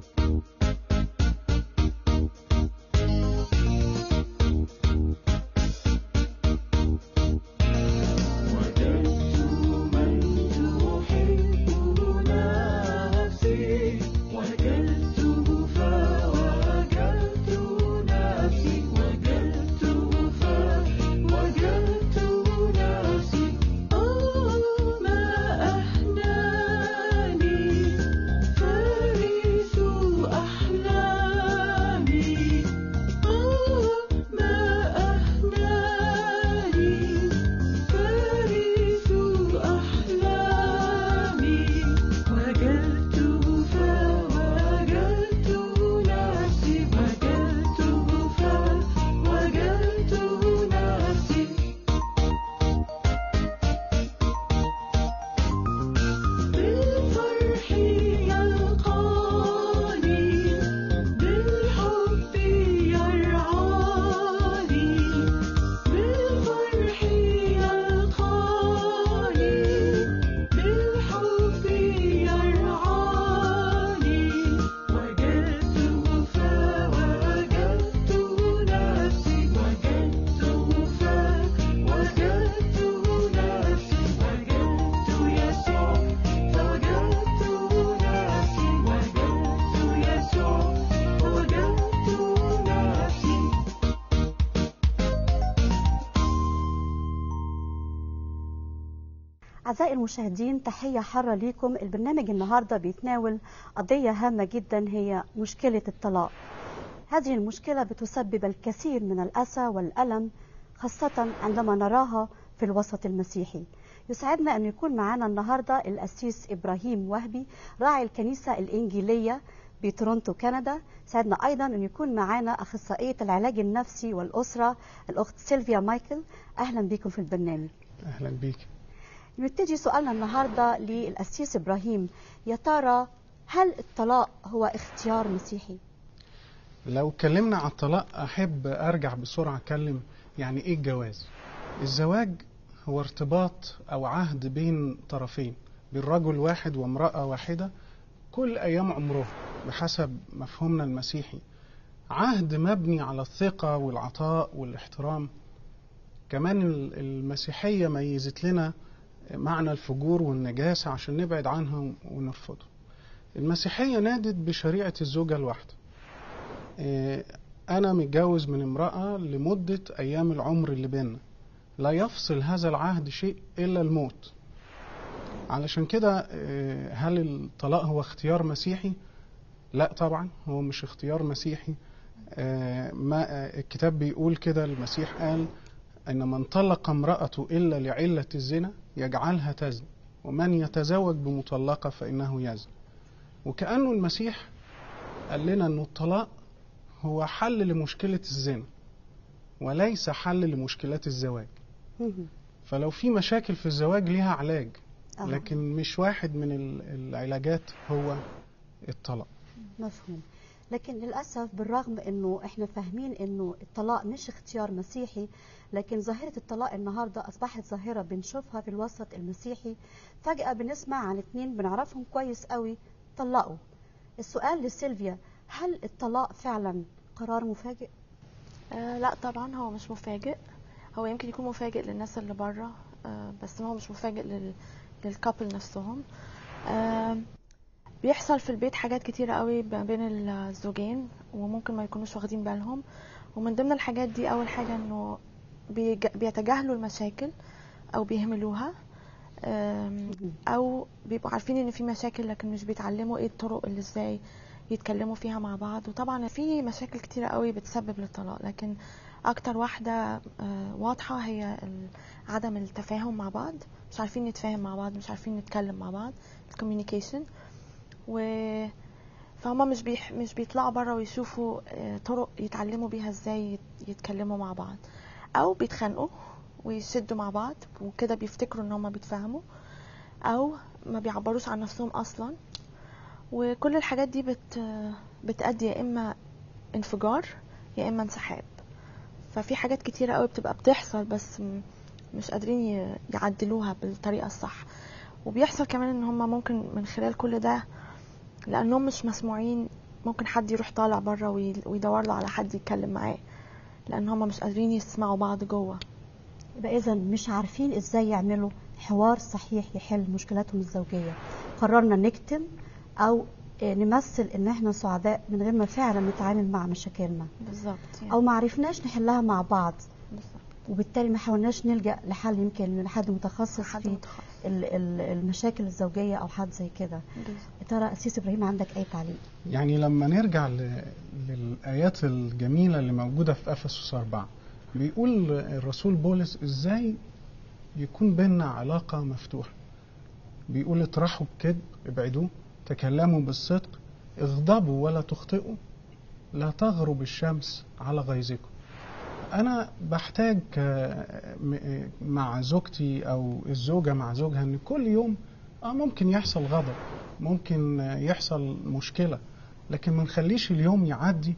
أعزائي المشاهدين تحية حارة ليكم البرنامج النهاردة بيتناول قضية هامة جدا هي مشكلة الطلاق هذه المشكلة بتسبب الكثير من الأسى والألم خاصة عندما نراها في الوسط المسيحي يسعدنا أن يكون معنا النهاردة الأسيس إبراهيم وهبي راعي الكنيسة الإنجيلية بتورونتو كندا سعدنا أيضا أن يكون معنا أخصائية العلاج النفسي والأسرة الأخت سيلفيا مايكل أهلا بكم في البرنامج اهلا بيك نبتدي سؤالنا النهارده للأسيس إبراهيم يا ترى هل الطلاق هو اختيار مسيحي؟ لو اتكلمنا على الطلاق احب ارجع بسرعه اتكلم يعني ايه الجواز الزواج هو ارتباط او عهد بين طرفين بين رجل واحد وامراه واحده كل ايام عمرهم بحسب مفهومنا المسيحي عهد مبني على الثقه والعطاء والاحترام كمان ال- المسيحيه ميزت لنا معنى الفجور والنجاسه عشان نبعد عنها ونرفضه المسيحيه نادت بشريعه الزوجه الواحده إيه، أنا متجوز من امرأة لمدة أيام العمر اللي بيننا لا يفصل هذا العهد شيء إلا الموت علشان كده إيه، هل الطلاق هو اختيار مسيحي؟ لا طبعا هو مش اختيار مسيحي آه، ما آه، الكتاب بيقول كده المسيح قال أن من طلق امرأته إلا لعلة الزنا يجعلها تزن ومن يتزوج بمطلقة فإنه يزن وكأنه المسيح قال لنا أن الطلاق هو حل لمشكلة الزنا وليس حل لمشكلات الزواج مهم. فلو في مشاكل في الزواج ليها علاج آه. لكن مش واحد من ال- العلاجات هو الطلاق مفهوم لكن للأسف بالرغم أنه إحنا فاهمين أنه الطلاق مش اختيار مسيحي لكن ظاهرة الطلاق النهاردة أصبحت ظاهرة بنشوفها في الوسط المسيحي فجأة بنسمع عن اتنين بنعرفهم كويس قوي طلقوا السؤال لسيلفيا هل الطلاق فعلا قرار مفاجئ؟ آه لا طبعا هو مش مفاجئ هو يمكن يكون مفاجئ للناس اللي بره آه بس هو مش مفاجئ لل للكابل نفسهم آه بيحصل في البيت حاجات كتيرة قوي ما بين الزوجين وممكن ما يكونوش واخدين بالهم ومن ضمن الحاجات دي أول حاجة إنه بيج- بيتجاهلوا المشاكل أو بيهملوها آم، أو بيبقوا عارفين إن في مشاكل لكن مش بيتعلموا إيه الطرق اللي إزاي يتكلموا فيها مع بعض وطبعا في مشاكل كتيرة قوي بتسبب للطلاق لكن اكتر واحدة آه، واضحة هي ال- عدم التفاهم مع بعض مش عارفين نتفاهم مع بعض مش عارفين نتكلم مع بعض الكوميونيكيشن و فهما مش بيح... مش بيطلعوا بره ويشوفوا آه، طرق يتعلموا بيها ازاي يت- يتكلموا مع بعض او بيتخانقوا ويشدوا مع بعض وكده بيفتكروا ان هما بيتفاهموا او ما بيعبروش عن نفسهم اصلا وكل الحاجات دي بت بتأدي يا اما انفجار يا اما انسحاب ففي حاجات كتيرة قوي بتبقى بتحصل بس م- مش قادرين ي- يعدلوها بالطريقة الصح وبيحصل كمان ان هما ممكن من خلال كل ده لانهم مش مسموعين ممكن حد يروح طالع بره وي- ويدور له على حد يتكلم معاه لان هم مش قادرين يسمعوا بعض جوه يبقى اذا مش عارفين ازاي يعملوا حوار صحيح يحل مشكلاتهم الزوجيه قررنا نكتم او آه، نمثل ان احنا سعداء من غير ما فعلا نتعامل مع مشاكلنا بالظبط يعني. او ما عرفناش نحلها مع بعض بالظبط وبالتالي ما حاولناش نلجا لحل يمكن من حد متخصص حد في متخصص ال- ال- المشاكل الزوجيه او حد زي كده بالظبط. يا ترى اسيس ابراهيم عندك اي تعليق يعني لما نرجع ل- للآيات الجميلة اللي موجودة في أفسس أربعة بيقول الرسول بولس إزاي يكون بيننا علاقة مفتوحة بيقول اطرحوا الكذب ابعدوه تكلموا بالصدق اغضبوا ولا تخطئوا لا تغرب الشمس على غيظكم أنا بحتاج آه، م- آه، مع زوجتي أو الزوجة مع زوجها إن كل يوم اه ممكن يحصل غضب ممكن آه، يحصل مشكلة لكن ما نخليش اليوم يعدي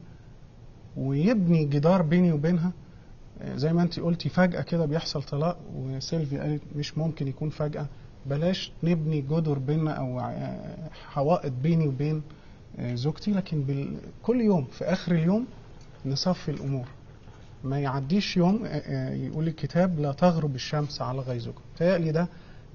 ويبني جدار بيني وبينها آه، زي ما انت قلتي فجأة كده بيحصل طلاق وسيلفي قالت مش ممكن يكون فجأة بلاش نبني جدر بيننا او آه، حوائط بيني وبين آه، زوجتي لكن بال... كل يوم في اخر اليوم نصفي الامور ما يعديش يوم آه، آه، يقول الكتاب لا تغرب الشمس على غيظكم تهيألي ده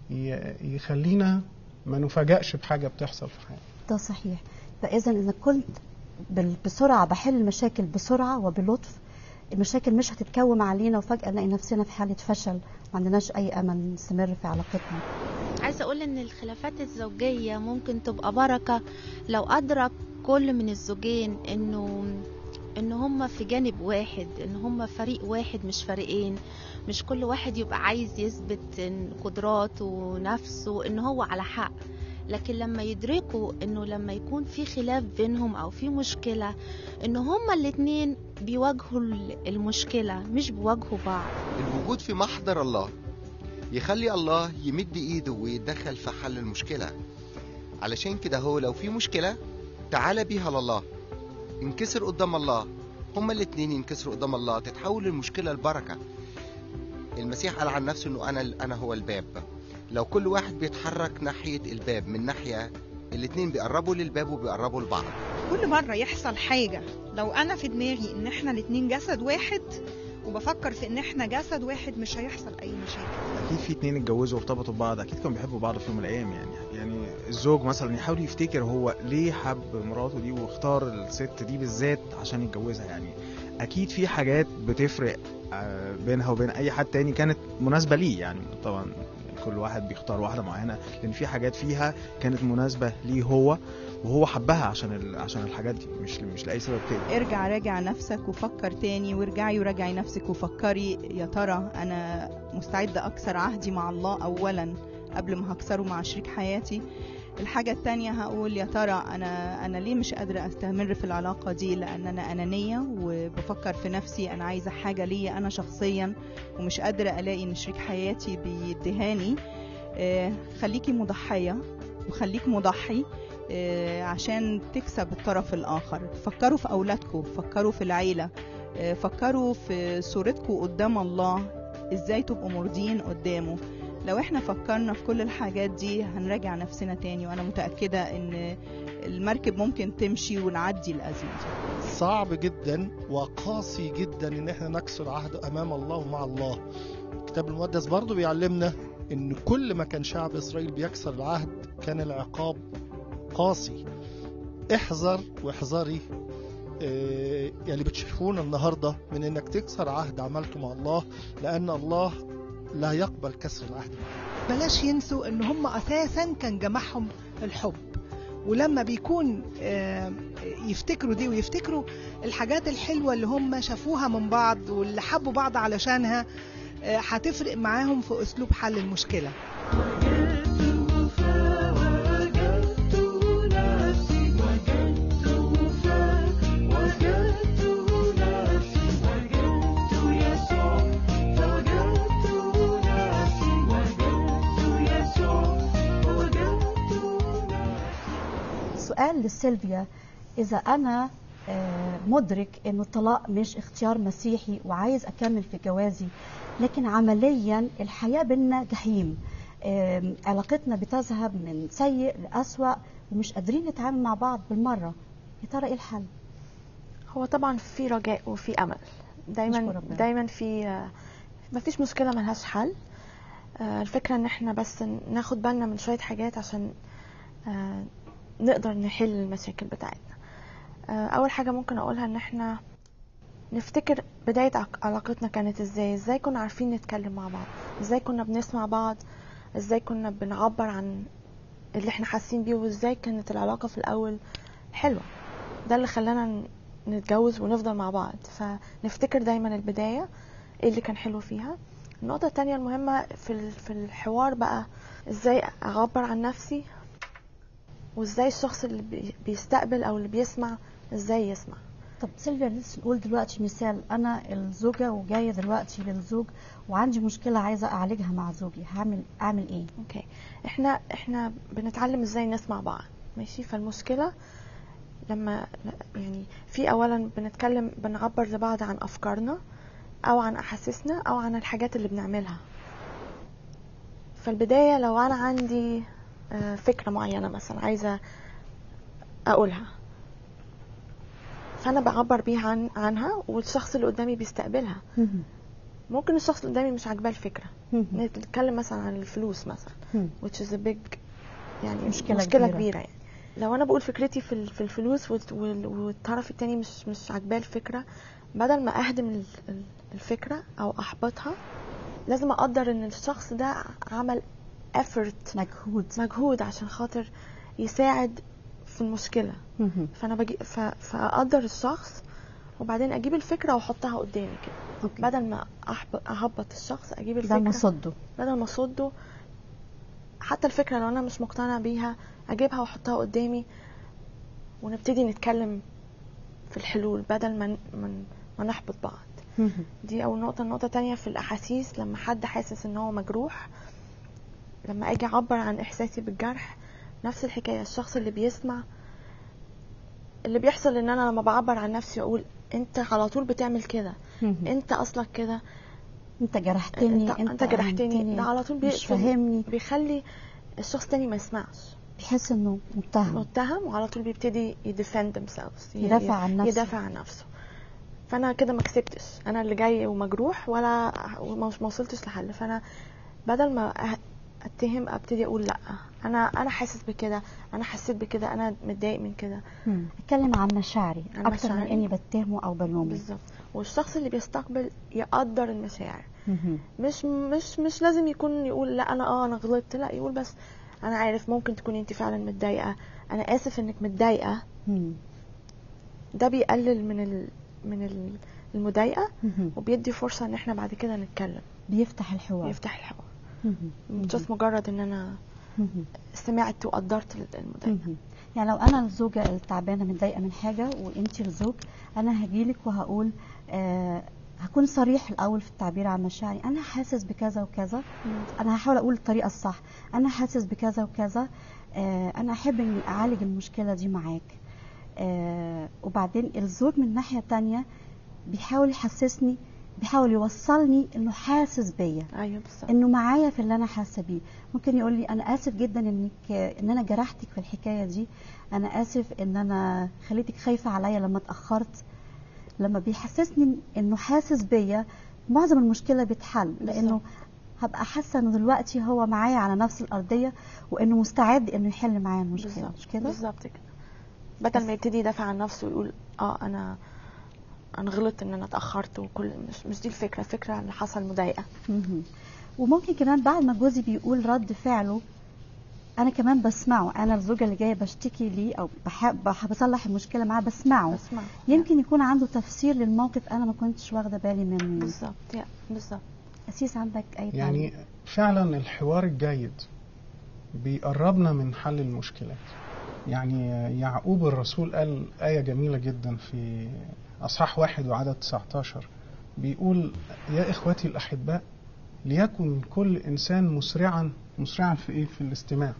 ي- يخلينا ما نفاجأش بحاجة بتحصل في حياتنا ده صحيح فاذا اذا كنت بال- بسرعه بحل المشاكل بسرعه وبلطف المشاكل مش هتتكوم علينا وفجاه نلاقي نفسنا في حاله فشل ما عندناش اي امل نستمر في علاقتنا عايزه اقول ان الخلافات الزوجيه ممكن تبقى بركه لو ادرك كل من الزوجين انه ان هما في جانب واحد ان هما فريق واحد مش فريقين مش كل واحد يبقى عايز يثبت إن قدراته ونفسه ان هو على حق لكن لما يدركوا انه لما يكون في خلاف بينهم او في مشكله ان هما الاتنين بيواجهوا المشكله مش بيواجهوا بعض الوجود في محضر الله يخلي الله يمد ايده ويتدخل في حل المشكلة علشان كده هو لو في مشكلة تعال بيها لله انكسر قدام الله هما الاتنين ينكسروا قدام الله تتحول المشكلة لبركة المسيح قال عن نفسه انه انا انا هو الباب لو كل واحد بيتحرك ناحية الباب من ناحية الاتنين بيقربوا للباب وبيقربوا لبعض كل مرة يحصل حاجة لو أنا في دماغي إن إحنا الاتنين جسد واحد وبفكر في إن إحنا جسد واحد مش هيحصل أي مشاكل اكيد في اتنين اتجوزوا وارتبطوا ببعض اكيد كانوا بيحبوا بعض في يوم من الايام يعني يعني الزوج مثلا يحاول يفتكر هو ليه حب مراته دي واختار الست دي بالذات عشان يتجوزها يعني اكيد في حاجات بتفرق آه، بينها وبين اي حد تاني كانت مناسبه ليه يعني طبعا كل واحد بيختار واحده معينه لان في حاجات فيها كانت مناسبه ليه هو وهو حبها عشان ال... عشان الحاجات دي مش مش لاي سبب تاني ارجع راجع نفسك وفكر تاني وارجعي وراجعي نفسك وفكري يا ترى انا مستعدة اكسر عهدي مع الله اولا قبل ما هكسره مع شريك حياتي الحاجة التانية هقول يا ترى أنا أنا ليه مش قادرة أستمر في العلاقة دي لأن أنا أنانية وبفكر في نفسي أنا عايزة حاجة ليا أنا شخصيا ومش قادرة ألاقي إن شريك حياتي بيديهاني آه، خليكي مضحية وخليك مضحي آه، عشان تكسب الطرف الآخر فكروا في أولادكم فكروا في العيلة آه، فكروا في صورتكم قدام الله إزاي تبقوا مرضيين قدامه لو احنا فكرنا في كل الحاجات دي هنراجع نفسنا تاني وانا متأكدة ان المركب ممكن تمشي ونعدي الأزمة دي صعب جدا وقاسي جدا ان احنا نكسر عهد امام الله ومع الله الكتاب المقدس برضه بيعلمنا ان كل ما كان شعب اسرائيل بيكسر العهد كان العقاب قاسي احذر واحذري آه، اللي بتشوفونا النهارده من انك تكسر عهد عملته مع الله لان الله لا يقبل كسر العهد معه بلاش ينسوا ان هم اساسا كان جمعهم الحب ولما بيكون آه، يفتكروا دي ويفتكروا الحاجات الحلوة اللي هم شافوها من بعض واللي حبوا بعض علشانها آه، هتفرق معاهم في اسلوب حل المشكلة سؤال لسيلفيا إذا أنا آه، مدرك إنه الطلاق مش اختيار مسيحي وعايز أكمل في جوازي لكن عمليا الحياة بينا جحيم آم، علاقتنا بتذهب من سيء لأسوأ ومش قادرين نتعامل مع بعض بالمرة يا ترى ايه الحل هو طبعا في رجاء وفي امل نشكر دايما ربنا. دايما في آه، مفيش مشكله ملهاش حل آه، الفكره ان احنا بس ناخد بالنا من شويه حاجات عشان آه، نقدر نحل المشاكل بتاعتنا آه، اول حاجه ممكن اقولها ان احنا نفتكر بدايه عق- علاقتنا كانت ازاي ازاي كنا عارفين نتكلم مع بعض ازاي كنا بنسمع بعض ازاي كنا بنعبر عن اللي احنا حاسين بيه وازاي كانت العلاقه في الاول حلوه ده اللي خلانا ن- نتجوز ونفضل مع بعض فنفتكر دايما البدايه ايه اللي كان حلو فيها النقطه التانية المهمه في ال- في الحوار بقى ازاي اعبر عن نفسي وازاي الشخص اللي بي- بيستقبل او اللي بيسمع ازاي يسمع طب سيلفيا لسه نقول دلوقتي مثال انا الزوجه وجايه دلوقتي للزوج وعندي مشكله عايزه اعالجها مع زوجي هعمل اعمل ايه اوكي احنا احنا بنتعلم ازاي نسمع بعض ماشي فالمشكله لما يعني في اولا بنتكلم بنعبر لبعض عن افكارنا او عن احاسيسنا او عن الحاجات اللي بنعملها فالبدايه لو انا عندي آه، فكره معينه مثلا عايزه اقولها فانا بعبر بيها عن عنها والشخص اللي قدامي بيستقبلها مهم. ممكن الشخص اللي قدامي مش عاجباه الفكره مهم. نتكلم مثلا عن الفلوس مثلا مم. which is a big يعني مشكلة مشكلة, مشكلة كبيرة. كبيرة. يعني لو انا بقول فكرتي في ال- في الفلوس والت- وال- والطرف التاني مش مش عاجباه الفكرة بدل ما اهدم ال- ال- الفكرة او احبطها لازم اقدر ان الشخص ده عمل effort مجهود مجهود عشان خاطر يساعد في المشكلة مهم. فانا بجي ف... فاقدر الشخص وبعدين اجيب الفكرة واحطها قدامي كده أوكي. بدل ما أحب... اهبط الشخص اجيب ده الفكرة مصده بدل ما اصده حتى الفكره لو انا مش مقتنع بيها اجيبها واحطها قدامي ونبتدي نتكلم في الحلول بدل ما ن- ما ن- ما نحبط بعض مهم. دي اول نقطه النقطه التانية في الاحاسيس لما حد حاسس ان هو مجروح لما اجي اعبر عن احساسي بالجرح نفس الحكايه الشخص اللي بيسمع اللي بيحصل ان انا لما بعبر عن نفسي واقول انت على طول بتعمل كده مهم. انت اصلك كده انت جرحتني انت, انت جرحتني أهنتني، ده على طول مش بيقفل فاهمني بيخلي الشخص تاني ما يسمعش بيحس انه متهم متهم وعلى طول بيبتدي يديفند themselves ي- يدافع عن نفسه. يدافع عن نفسه فانا كده ما كسبتش انا اللي جاي ومجروح ولا وما ما وصلتش لحل فانا بدل ما أه- اتهم ابتدي اقول لا انا انا حاسس بكده انا حسيت بكده انا متضايق من كده مم. اتكلم عن مشاعري عن اكتر من مشاعري. اني بتهمه او بلومه بالظبط والشخص اللي بيستقبل يقدر المشاعر مهم. مش مش مش لازم يكون يقول لا انا اه انا غلطت لا يقول بس انا عارف ممكن تكون انت فعلا متضايقه انا اسف انك متضايقه مم. ده بيقلل من ال... من ال- المضايقه مهم. وبيدي فرصه ان احنا بعد كده نتكلم بيفتح الحوار يفتح الحوار مهم. مش جست مجرد ان انا مهم. سمعت وقدرت المضايقه مهم. يعني لو انا الزوجه التعبانه متضايقه من حاجه وانت الزوج انا هجيلك وهقول آه هكون صريح الاول في التعبير عن مشاعري انا حاسس بكذا وكذا انا هحاول اقول الطريقه الصح انا حاسس بكذا وكذا آه انا احب اني اعالج المشكله دي معاك آه وبعدين الزوج من ناحيه تانية بيحاول يحسسني بيحاول يوصلني انه حاسس بيا ايوه بالظبط انه معايا في اللي انا حاسه بيه ممكن يقول لي انا اسف جدا انك ان انا جرحتك في الحكايه دي انا اسف ان انا خليتك خايفه عليا لما اتاخرت لما بيحسسني انه حاسس بيا معظم المشكله بتحل لانه بالظبط. هبقى حاسه انه دلوقتي هو معايا على نفس الارضيه وانه مستعد انه يحل معايا المشكله بالظبط مش كده بالظبط كده بدل ما يبتدي يدافع عن نفسه ويقول اه انا انا غلطت ان انا اتاخرت وكل مش, مش دي الفكره الفكره اللي حصل مضايقه مهم. وممكن كمان بعد ما جوزي بيقول رد فعله انا كمان بسمعه انا الزوجه اللي جايه بشتكي ليه او بحب بحب اصلح المشكله معاه بسمعه بسمع يمكن يكون عنده تفسير للموقف انا ما كنتش واخده بالي منه بالظبط يا بالظبط اسيس عندك اي يعني تعليق؟ فعلا الحوار الجيد بيقربنا من حل المشكلات يعني يعقوب الرسول قال آية جميلة جدا في أصحاح واحد وعدد 19 بيقول يا إخوتي الأحباء ليكن كل إنسان مسرعا مسرعا في إيه؟ في الاستماع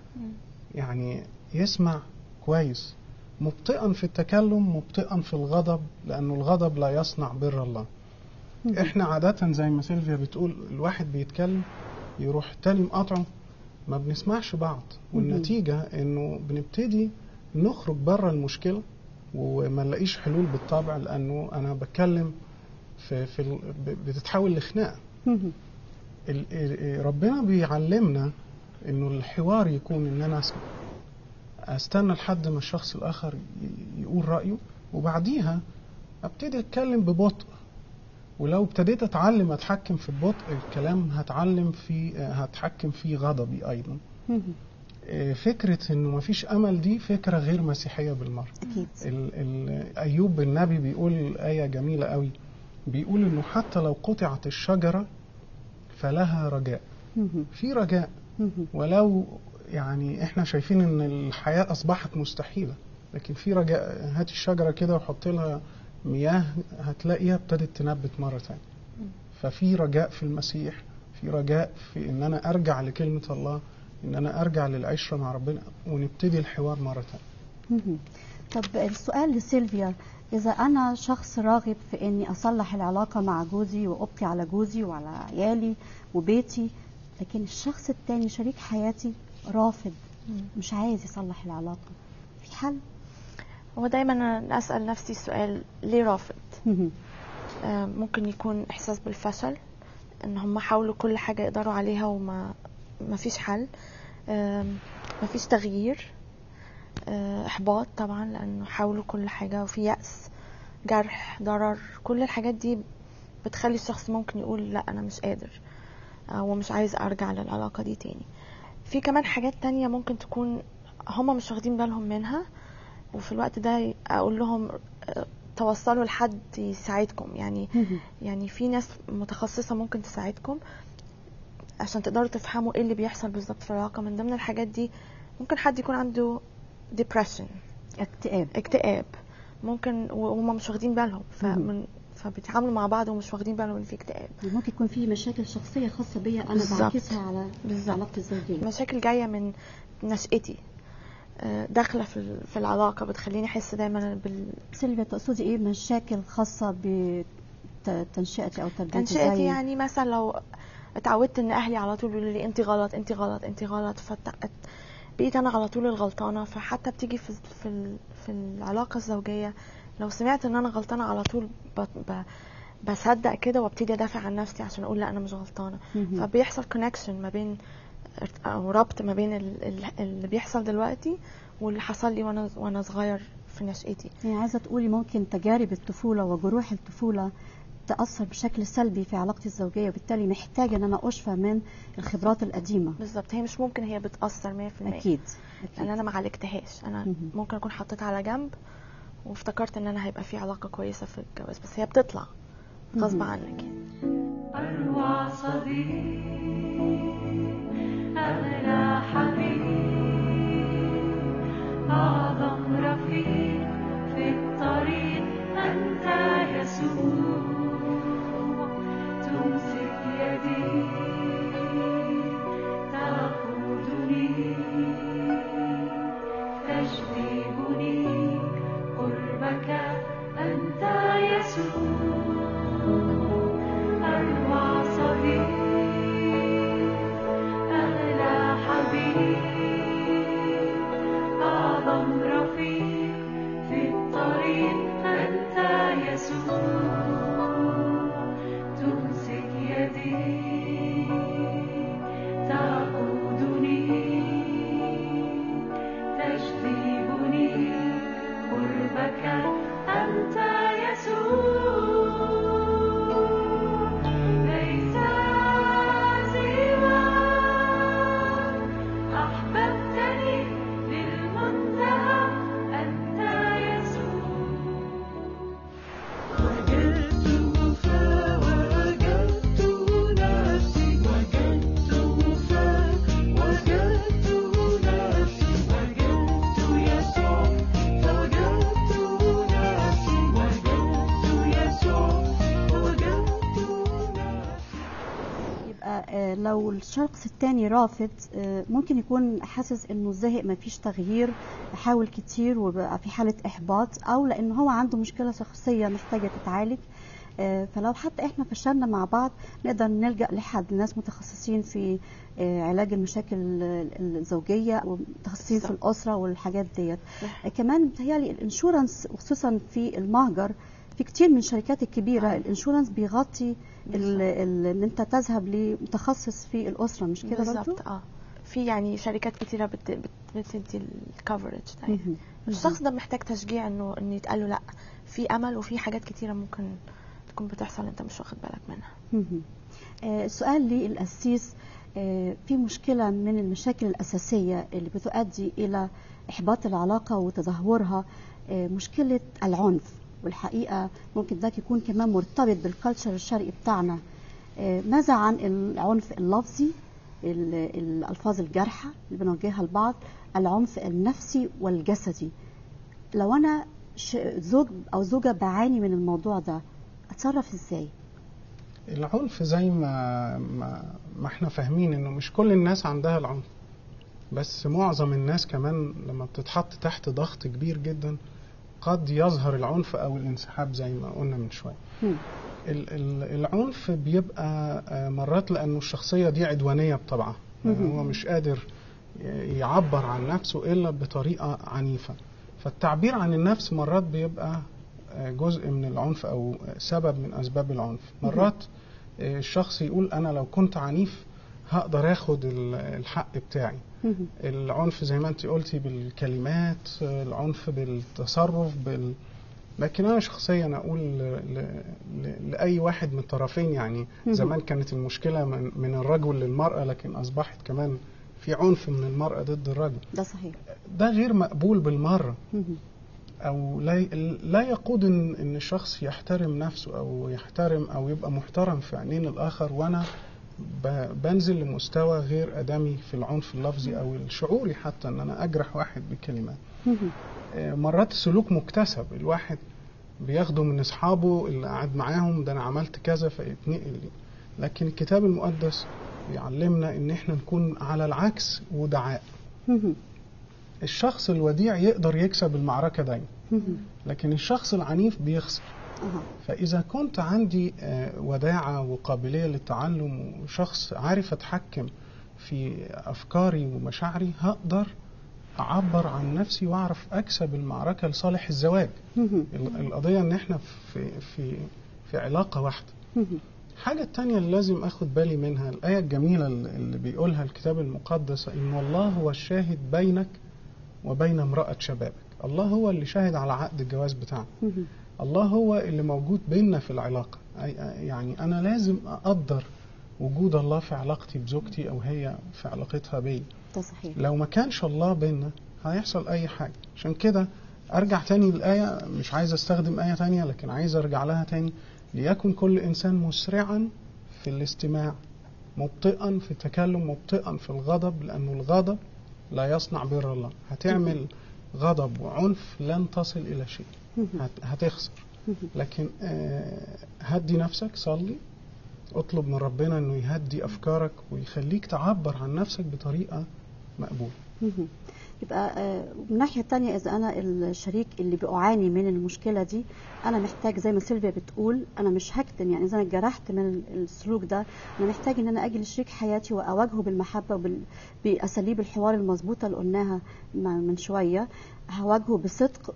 يعني يسمع كويس مبطئا في التكلم مبطئا في الغضب لأنه الغضب لا يصنع بر الله احنا عادة زي ما سيلفيا بتقول الواحد بيتكلم يروح تاني مقاطعه ما بنسمعش بعض والنتيجة انه بنبتدي نخرج بره المشكلة وما نلاقيش حلول بالطبع لانه انا بتكلم في, في ال- ب- بتتحول لخناقه مهم. ال- ال- ربنا بيعلمنا انه الحوار يكون ان انا اسمع استنى لحد ما الشخص الاخر ي- يقول رايه وبعديها ابتدي اتكلم ببطء ولو ابتديت اتعلم اتحكم في ببطء الكلام هتعلم في هتحكم في غضبي ايضا مهم. آه، فكرة انه مفيش امل دي فكرة غير مسيحية بالمرة اكيد ال ال ايوب النبي بيقول آية جميلة قوي بيقول انه حتى لو قطعت الشجرة فلها رجاء مهم. في رجاء مهم. ولو يعني احنا شايفين ان الحياة اصبحت مستحيلة لكن في رجاء هات الشجرة كده وحط لها مياه هتلاقيها ابتدت تنبت مرة تانية ففي رجاء في المسيح في رجاء في ان انا ارجع لكلمة الله ان انا ارجع للعشرة مع ربنا ونبتدي الحوار مرة تانية مهم. طب السؤال لسيلفيا إذا أنا شخص راغب في إني أصلح العلاقة مع جوزي وأبقي على جوزي وعلى عيالي وبيتي لكن الشخص التاني شريك حياتي رافض مش عايز يصلح العلاقة في حل؟ هو دايما أنا اسال نفسي السؤال ليه رافض مهم. آه، ممكن يكون احساس بالفشل ان هم حاولوا كل حاجه يقدروا عليها وما ما فيش حل آم، ما فيش تغيير آه، احباط طبعا لانه حاولوا كل حاجه وفي يأس جرح ضرر كل الحاجات دي بتخلي الشخص ممكن يقول لا انا مش قادر آه، ومش عايز ارجع للعلاقه دي تاني في كمان حاجات تانية ممكن تكون هم مش واخدين بالهم منها وفي الوقت ده اقول لهم آه، توصلوا لحد يساعدكم يعني مهم. يعني في ناس متخصصة ممكن تساعدكم عشان تقدروا تفهموا ايه اللي بيحصل بالظبط في العلاقة من ضمن الحاجات دي ممكن حد يكون عنده depression اكتئاب اكتئاب ممكن وهم مش واخدين بالهم مهم. فمن فبيتعاملوا مع بعض ومش واخدين بالهم ان في اكتئاب يعني ممكن يكون في مشاكل شخصية خاصة بيا أنا بالظبط. بعكسها على بالظبط. علاقتي الزوجية مشاكل جاية من نشأتي آه، داخلة في ال- في العلاقة بتخليني أحس دايما بال سيلفيا تقصدي إيه مشاكل خاصة بتنشئتي أو تربيتي تنشئتي زي- يعني مثلا لو اتعودت ان اهلي على طول بيقولوا لي انت غلط انت غلط انت غلط فت... بقيت انا على طول الغلطانه فحتى بتيجي في في ال- في العلاقه الزوجيه لو سمعت ان انا غلطانه على طول ب... ب... بصدق كده وابتدي ادافع عن نفسي عشان اقول لا انا مش غلطانه مهم. فبيحصل كونكشن ما بين او ربط ما بين ال- ال- اللي بيحصل دلوقتي واللي حصل لي وانا وانا صغير في نشأتي يعني عايزة تقولي ممكن تجارب الطفولة وجروح الطفولة تأثر بشكل سلبي في علاقتي الزوجية وبالتالي محتاجة أن أنا أشفى من الخبرات القديمة بالظبط هي مش ممكن هي بتأثر 100% أكيد لان انا ما عالجتهاش انا مهم. ممكن اكون حطيتها على جنب وافتكرت ان انا هيبقى في علاقه كويسه في الجواز بس هي بتطلع غصب مهم. عنك يعني أروع صديق أغلى حبيب أعظم رفيق في الطريق أنت يسوع تمسك يدي تقودني تجذبني قربك أنت يسوع أروع صديق أغلى حبيب أعظم رفيق في الطريق أنت يسوع تمسك يدي تقودني تجذبني قربك أنت يسوع ليس سواك أحببتني للمنتهى أنت يسوع وجدت وفاء وجدت نفسي وجدت وفاء وجدت نفسي وجدت يسوع فوجدت نفسي وجدت يسوع وجدت نفسي يبقى آه، لو الشخص التاني رافض آه، ممكن يكون حاسس انه زهق ما فيش تغيير حاول كتير وبقى في حالة احباط او لان هو عنده مشكلة شخصية محتاجة تتعالج آه، فلو حتى احنا فشلنا مع بعض نقدر نلجا لحد ناس متخصصين في آه، علاج المشاكل ال- الزوجيه ومتخصصين في الاسره والحاجات ديت آه، كمان بتهيألي الانشورنس وخصوصا في المهجر في كتير من الشركات الكبيره الانشورنس بيغطي ال- ال- ان انت تذهب لمتخصص في الاسره مش كده برضو؟ بالظبط اه في يعني شركات كتيره بت... بت... بتدي الكفرج ده مهم. الشخص ده محتاج تشجيع انه انه يتقال له لا في امل وفي حاجات كتيره ممكن تكون بتحصل انت مش واخد بالك منها مهم. آه، سؤال للقسيس آه، في مشكلة من المشاكل الأساسية اللي بتؤدي إلى إحباط العلاقة وتدهورها آه، مشكلة العنف والحقيقة ممكن ده يكون كمان مرتبط بالكالتشر الشرقي بتاعنا آه، ماذا عن العنف اللفظي ال- الألفاظ الجارحة اللي بنوجهها لبعض العنف النفسي والجسدي لو أنا ش- زوج أو زوجة بعاني من الموضوع ده أتصرف إزاي؟ العنف زي ما ما, ما احنا فاهمين انه مش كل الناس عندها العنف بس معظم الناس كمان لما بتتحط تحت ضغط كبير جدا قد يظهر العنف او الانسحاب زي ما قلنا من شويه مم. ال- ال- العنف بيبقى آه، مرات لانه الشخصيه دي عدوانيه بطبعها مهم. هو مش قادر ي- يعبر عن نفسه الا بطريقه عنيفه فالتعبير عن النفس مرات بيبقى آه، جزء من العنف او سبب من اسباب العنف مرات آه، الشخص يقول انا لو كنت عنيف هقدر اخد ال- الحق بتاعي مهم. العنف زي ما انت قلتي بالكلمات العنف بالتصرف بال... لكن انا شخصيا اقول ل... ل... ل... لاي واحد من الطرفين يعني مهم. زمان كانت المشكله من... من الرجل للمراه لكن اصبحت كمان في عنف من المراه ضد الرجل ده صحيح ده غير مقبول بالمره مهم. او لا لا يقود ان ان الشخص يحترم نفسه او يحترم او يبقى محترم في عينين الاخر وانا ب- بنزل لمستوى غير ادمي في العنف اللفظي او الشعوري حتى ان انا اجرح واحد بكلمات مهم. آه، مرات السلوك مكتسب الواحد بياخده من اصحابه اللي قاعد معاهم ده انا عملت كذا فيتنقل لي لكن الكتاب المقدس بيعلمنا ان احنا نكون على العكس ودعاء مهم. الشخص الوديع يقدر يكسب المعركة دايما مهم. لكن الشخص العنيف بيخسر أها. فإذا كنت عندي آه، وداعة وقابلية للتعلم وشخص عارف أتحكم في أفكاري ومشاعري هقدر أعبر عن نفسي وأعرف أكسب المعركة لصالح الزواج مهم. ال- القضية إن إحنا في في في علاقة واحدة مهم. الحاجة التانية اللي لازم أخد بالي منها الآية الجميلة اللي اللي بيقولها الكتاب المقدس إن الله هو الشاهد بينك وبين امرأة شبابك الله هو اللي شاهد على عقد الجواز بتاعنا مهم. الله هو اللي موجود بيننا في العلاقة أي- يعني أنا لازم أقدر وجود الله في علاقتي بزوجتي أو هي في علاقتها بي ده صحيح لو ما كانش الله بيننا هيحصل أي حاجة عشان كده أرجع تاني للآية مش عايز أستخدم آية تانية لكن عايز أرجع لها تاني ليكن كل إنسان مسرعا في الاستماع مبطئا في التكلم مبطئا في الغضب لأنه الغضب لا يصنع بر الله هتعمل غضب وعنف لن تصل إلى شيء مهم. هت- هتخسر مهم. لكن آه، هدي نفسك صلي اطلب من ربنا انه يهدي افكارك ويخليك تعبر عن نفسك بطريقه مقبوله مهم. يبقى آه، من الناحية التانية إذا أنا الشريك اللي بأعاني من المشكلة دي أنا محتاج زي ما سيلفيا بتقول أنا مش هكتم يعني إذا أنا اتجرحت من السلوك ده أنا محتاج إن أنا أجي لشريك حياتي وأواجهه بالمحبة وبال... بأساليب الحوار المظبوطة اللي قلناها م- من شوية هواجهه بصدق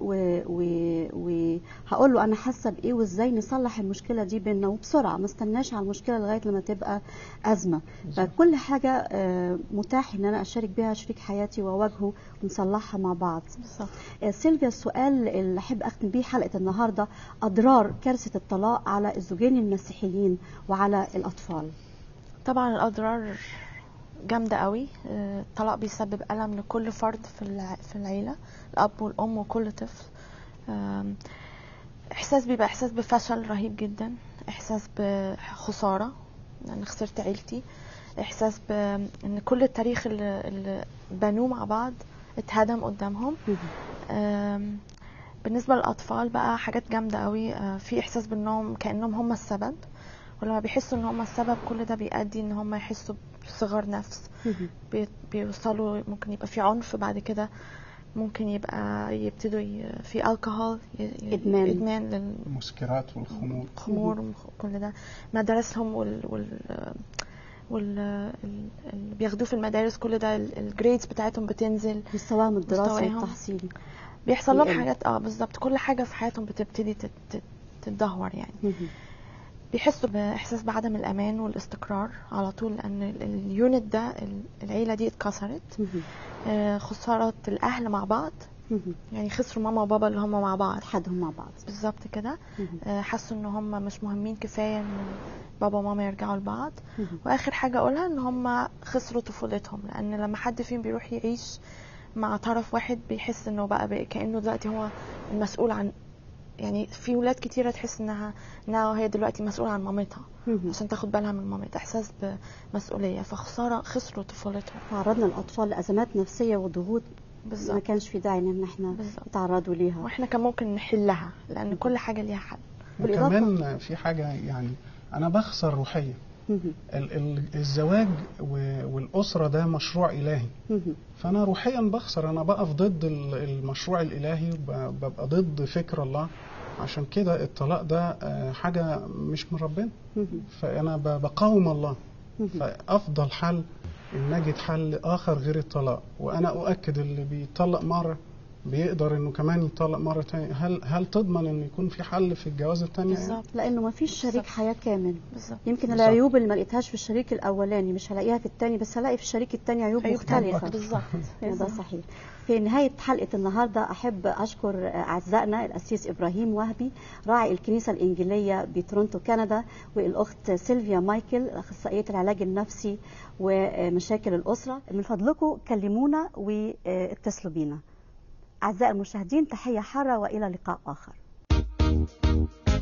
وهقول له أنا حاسة بإيه وإزاي نصلح المشكلة دي بينا وبسرعة ما استناش على المشكلة لغاية لما تبقى أزمة فكل حاجة آه، متاح إن أنا أشارك بيها شريك حياتي وأواجهه ونصلحها مع بعض بالظبط آه، سيلفيا السؤال اللي أحب أختم بيه حلقة النهاردة أضرار كارثة الطلاق على الزوجين المسيحيين وعلى الأطفال طبعا الاضرار جامده قوي آه، الطلاق بيسبب الم لكل فرد في الع- في العيله الاب والام وكل طفل آم، احساس بيبقى احساس بفشل رهيب جدا احساس بخساره ان خسرت عيلتي احساس بان كل التاريخ اللي, اللي بنوه مع بعض اتهدم قدامهم آم، بالنسبه للاطفال بقى حاجات جامده قوي آه، في احساس بانهم كانهم هم السبب ولما بيحسوا ان هم السبب كل ده بيؤدي ان هم يحسوا بصغر نفس بي- بيوصلوا ممكن يبقى في عنف بعد كده ممكن يبقى يبتدوا ي... في الكحول ي... ي- إدمان. ادمان لل... المسكرات والخمور خمور وكل ده مدارسهم وال وال وال ال- اللي بياخدوه في المدارس كل ده الجريدز بتاعتهم بتنزل مستواهم الدراسي مستواهم. والتحصيلي بيحصل لهم يقل. حاجات اه بالظبط كل حاجه في حياتهم بتبتدي تت- تت- تتدهور يعني مهم. بيحسوا باحساس بعدم الامان والاستقرار على طول لان ال- اليونت ده ال- العيله دي اتكسرت مهم. آه، خساره الاهل مع بعض مهم. يعني خسروا ماما وبابا اللي هم مع بعض اتحدهم مع بعض بالظبط كده مهم. آه، حسوا ان هم مش مهمين كفايه ان بابا وماما يرجعوا لبعض مهم. واخر حاجه اقولها ان هم خسروا طفولتهم لان لما حد فيهم بيروح يعيش مع طرف واحد بيحس انه بقى, بقى كانه دلوقتي هو المسؤول عن يعني في ولاد كتيره تحس انها انها هي دلوقتي مسؤوله عن مامتها مهم. عشان تاخد بالها من مامتها احساس بمسؤوليه فخساره خسروا طفولتهم تعرضنا الأطفال لأزمات نفسية وضغوط ما بالظبط كانش في داعي إن احنا بالظبط يتعرضوا ليها واحنا كان ممكن نحلها لان كل حاجه ليها حل بالإضافة- وكمان في حاجة يعني أنا بخسر روحيا مهم. ال- ال- الزواج و- والأسرة ده مشروع إلهي مهم. فأنا روحيا بخسر أنا بقف ضد ال- المشروع الإلهي ب- ببقى ضد فكر الله عشان كده الطلاق ده آه، حاجة مش من ربنا مهم. فأنا ب- بقاوم الله مهم. فأفضل حل إن نجد حل آخر غير الطلاق وأنا أؤكد اللي بيطلق مرة بيقدر إنه كمان يطلق مرة تانية هل هل تضمن إنه يكون في حل في الجوازة التانية؟ بالظبط لأنه ما فيش شريك بالظبط. حياة كامل بالظبط يمكن بالظبط. العيوب اللي ما لقيتهاش في الشريك الأولاني مش هلاقيها في التاني بس هلاقي في الشريك التاني عيوب عيوب تانية. مختلفة بالظبط ده صحيح في نهاية حلقة النهاردة أحب أشكر أعزائنا الأسيس إبراهيم وهبي راعي الكنيسة الإنجيلية بتورونتو كندا والأخت سيلفيا مايكل أخصائية العلاج النفسي ومشاكل الأسرة من فضلكم كلمونا واتصلوا بينا أعزائي المشاهدين تحية حارة وإلى لقاء آخر